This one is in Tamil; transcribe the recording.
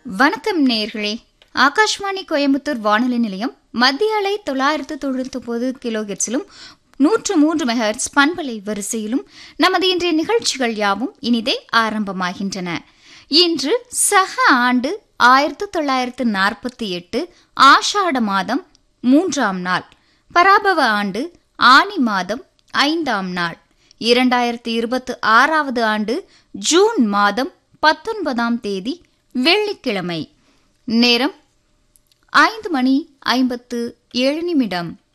வணக்கம் நேர்களே ஆகாஷ்வாணி கோயம்புத்தூர் வானொலி நிலையம் மத்திய அலை தொள்ளாயிரத்து தொண்ணூத்தி ஒன்பது கிலோஹெட்ஸிலும் நூற்று மூன்று மெகர்ட்ஸ் பண்பலை வரிசையிலும் நமது இன்றைய நிகழ்ச்சிகள் யாவும் இனிதே ஆரம்பமாகின்றன இன்று சக ஆண்டு ஆயிரத்து தொள்ளாயிரத்து நாற்பத்தி எட்டு ஆஷாட மாதம் மூன்றாம் நாள் பராபவ ஆண்டு ஆனி மாதம் ஐந்தாம் நாள் இரண்டாயிரத்தி இருபத்தி ஆறாவது ஆண்டு ஜூன் மாதம் பத்தொன்பதாம் தேதி வெள்ளிக்கிழமை நேரம் ஐந்து மணி ஐம்பத்து ஏழு நிமிடம்